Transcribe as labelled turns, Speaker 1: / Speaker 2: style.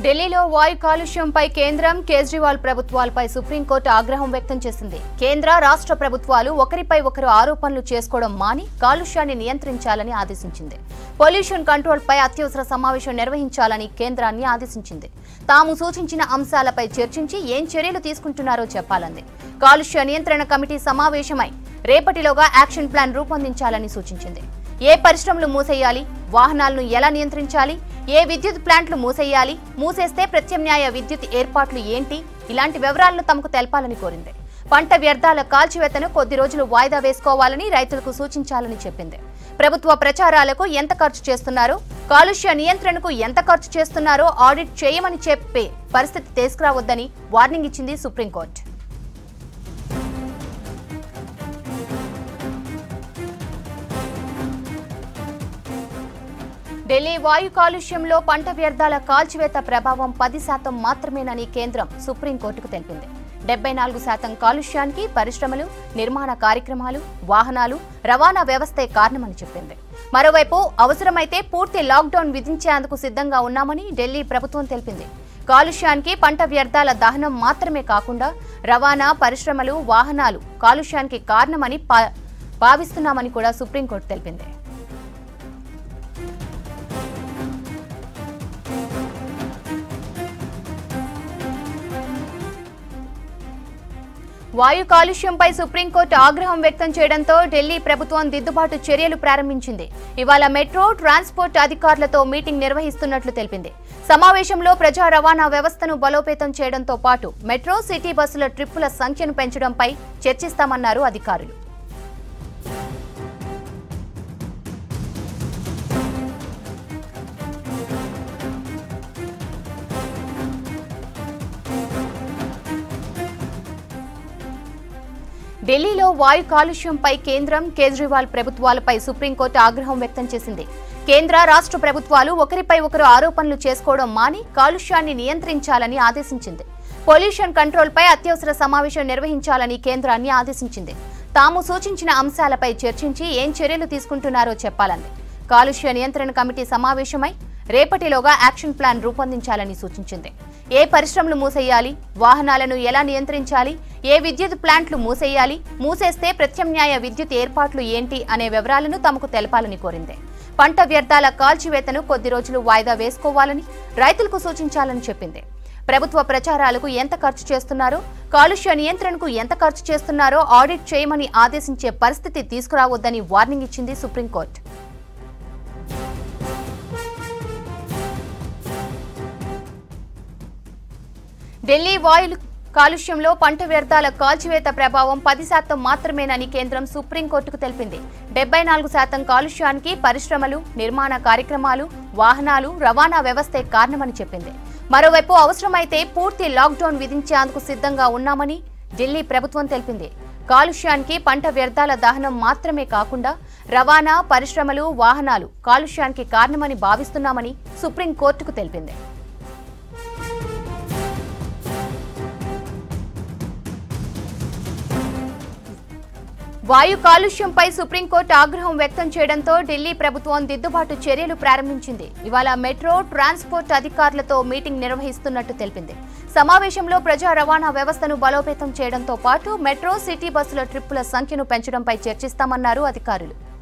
Speaker 1: ఢిల్లీలో వాయు కాలుష్యంపై కేంద్రం కేజ్రీవాల్ ప్రభుత్వాలపై సుప్రీంకోర్టు ఆగ్రహం వ్యక్తం చేసింది కేంద్ర రాష్ట్ర ప్రభుత్వాలు ఒకరిపై ఒకరు ఆరోపణలు చేసుకోవడం మాని కాలుష్యాన్ని నియంత్రించాలని ఆదేశించింది పొల్యూషన్ కంట్రోల్ పై అత్యవసర సమావేశం నిర్వహించాలని కేంద్రాన్ని ఆదేశించింది తాము సూచించిన అంశాలపై చర్చించి ఏం చర్యలు తీసుకుంటున్నారో చెప్పాలంది కాలుష్య నియంత్రణ కమిటీ సమావేశమై రేపటిలోగా యాక్షన్ ప్లాన్ రూపొందించాలని సూచించింది ఏ పరిశ్రమలు మూసేయాలి వాహనాలను ఎలా నియంత్రించాలి ఏ విద్యుత్ ప్లాంట్లు మూసేయాలి మూసేస్తే ప్రత్యామ్నాయ విద్యుత్ ఏర్పాట్లు ఏంటి ఇలాంటి వివరాలను తమకు తెలపాలని కోరింది పంట వ్యర్థాల కాల్చివేతను కొద్ది రోజులు వాయిదా వేసుకోవాలని రైతులకు సూచించాలని చెప్పింది ప్రభుత్వ ప్రచారాలకు ఎంత ఖర్చు చేస్తున్నారో కాలుష్య నియంత్రణకు ఎంత ఖర్చు చేస్తున్నారో ఆడిట్ చేయమని చెప్పే పరిస్థితి తీసుకురావద్దని వార్నింగ్ ఇచ్చింది సుప్రీంకోర్టు ఢిల్లీ వాయు కాలుష్యంలో పంట వ్యర్థాల కాల్చివేత ప్రభావం పది శాతం మాత్రమేనని కేంద్రం సుప్రీంకోర్టుకు తెలిపింది డెబ్బై నాలుగు శాతం కాలుష్యానికి పరిశ్రమలు నిర్మాణ కార్యక్రమాలు వాహనాలు రవాణా వ్యవస్థే కారణమని చెప్పింది మరోవైపు అవసరమైతే పూర్తి లాక్డౌన్ విధించేందుకు సిద్ధంగా ఉన్నామని ఢిల్లీ ప్రభుత్వం తెలిపింది కాలుష్యానికి పంట వ్యర్థాల దహనం మాత్రమే కాకుండా రవాణా పరిశ్రమలు వాహనాలు కాలుష్యానికి కారణమని పా- భావిస్తున్నామని కూడా సుప్రీంకోర్టు తెలిపింది వాయు కాలుష్యంపై సుప్రీంకోర్టు ఆగ్రహం వ్యక్తం చేయడంతో ఢిల్లీ ప్రభుత్వం దిద్దుబాటు చర్యలు ప్రారంభించింది ఇవాళ మెట్రో ట్రాన్స్పోర్ట్ అధికారులతో మీటింగ్ నిర్వహిస్తున్నట్లు తెలిపింది సమావేశంలో ప్రజా రవాణా వ్యవస్థను బలోపేతం చేయడంతో పాటు మెట్రో సిటీ బస్సుల ట్రిప్పుల సంఖ్యను పెంచడంపై చర్చిస్తామన్నారు అధికారులు ఢిల్లీలో వాయు కాలుష్యంపై కేంద్రం కేజ్రీవాల్ ప్రభుత్వాలపై సుప్రీంకోర్టు ఆగ్రహం వ్యక్తం చేసింది కేంద్ర రాష్ట్ర ప్రభుత్వాలు ఒకరిపై ఒకరు ఆరోపణలు చేసుకోవడం మాని కాలుష్యాన్ని నియంత్రించాలని ఆదేశించింది పొల్యూషన్ కంట్రోల్పై అత్యవసర సమావేశం నిర్వహించాలని కేంద్రాన్ని ఆదేశించింది తాము సూచించిన అంశాలపై చర్చించి ఏం చర్యలు తీసుకుంటున్నారో చెప్పాలంది కాలుష్య నియంత్రణ కమిటీ సమావేశమై రేపటిలోగా యాక్షన్ ప్లాన్ రూపొందించాలని సూచించింది ఏ పరిశ్రమలు మూసేయాలి వాహనాలను ఎలా నియంత్రించాలి ఏ విద్యుత్ ప్లాంట్లు మూసేయాలి మూసేస్తే ప్రత్యామ్నాయ విద్యుత్ ఏర్పాట్లు ఏంటి అనే వివరాలను తమకు తెలపాలని కోరింది పంట వ్యర్థాల కాల్చివేతను కొద్ది రోజులు వాయిదా వేసుకోవాలని రైతులకు సూచించాలని చెప్పింది ప్రభుత్వ ప్రచారాలకు ఎంత ఖర్చు చేస్తున్నారో కాలుష్య నియంత్రణకు ఎంత ఖర్చు చేస్తున్నారో ఆడిట్ చేయమని ఆదేశించే పరిస్థితి తీసుకురావద్దని వార్నింగ్ ఇచ్చింది సుప్రీంకోర్టు ఢిల్లీ వాయులు కాలుష్యంలో పంట వ్యర్థాల కాల్చివేత ప్రభావం పది శాతం మాత్రమేనని కేంద్రం సుప్రీంకోర్టుకు తెలిపింది డెబ్బై నాలుగు శాతం కాలుష్యానికి పరిశ్రమలు నిర్మాణ కార్యక్రమాలు వాహనాలు రవాణా వ్యవస్థే కారణమని చెప్పింది మరోవైపు అవసరమైతే పూర్తి లాక్డౌన్ విధించేందుకు సిద్ధంగా ఉన్నామని ఢిల్లీ ప్రభుత్వం తెలిపింది కాలుష్యానికి పంట వ్యర్థాల దహనం మాత్రమే కాకుండా రవాణా పరిశ్రమలు వాహనాలు కాలుష్యానికి కారణమని భావిస్తున్నామని సుప్రీంకోర్టుకు తెలిపింది వాయు కాలుష్యంపై సుప్రీంకోర్టు ఆగ్రహం వ్యక్తం చేయడంతో ఢిల్లీ ప్రభుత్వం దిద్దుబాటు చర్యలు ప్రారంభించింది ఇవాళ మెట్రో ట్రాన్స్పోర్ట్ అధికారులతో మీటింగ్ నిర్వహిస్తున్నట్టు తెలిపింది సమావేశంలో ప్రజా రవాణా వ్యవస్థను బలోపేతం చేయడంతో పాటు మెట్రో సిటీ బస్సుల ట్రిప్పుల సంఖ్యను పెంచడంపై చర్చిస్తామన్నారు అధికారులు